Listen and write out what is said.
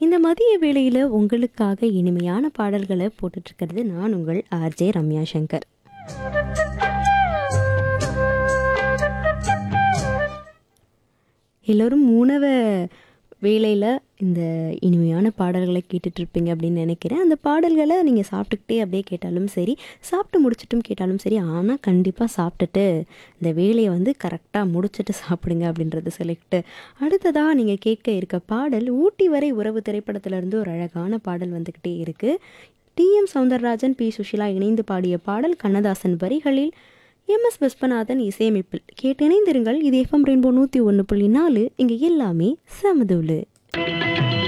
இந்த மதிய வேளையில் உங்களுக்காக இனிமையான பாடல்களை போட்டுட்ருக்கிறது நான் உங்கள் ஆர்ஜே ரம்யா சங்கர் எல்லோரும் உணவ வேளையில் இந்த இனிமையான பாடல்களை கேட்டுட்ருப்பீங்க அப்படின்னு நினைக்கிறேன் அந்த பாடல்களை நீங்கள் சாப்பிட்டுக்கிட்டே அப்படியே கேட்டாலும் சரி சாப்பிட்டு முடிச்சிட்டும் கேட்டாலும் சரி ஆனால் கண்டிப்பாக சாப்பிட்டுட்டு இந்த வேலையை வந்து கரெக்டாக முடிச்சுட்டு சாப்பிடுங்க அப்படின்றது சொல்லிக்கிட்டு அடுத்ததாக நீங்கள் கேட்க இருக்க பாடல் ஊட்டி வரை உறவு திரைப்படத்திலிருந்து ஒரு அழகான பாடல் வந்துக்கிட்டே இருக்குது டிஎம் சவுந்தரராஜன் பி சுஷிலா இணைந்து பாடிய பாடல் கண்ணதாசன் வரிகளில் எம் எஸ் விஸ்வநாதன் இசையமைப்பில் கேட்டு இணைந்திருங்கள் இது எஃப்எம் ரெயின்போ நூற்றி ஒன்று புள்ளி நாலு இங்கே எல்லாமே சமதுள்ளு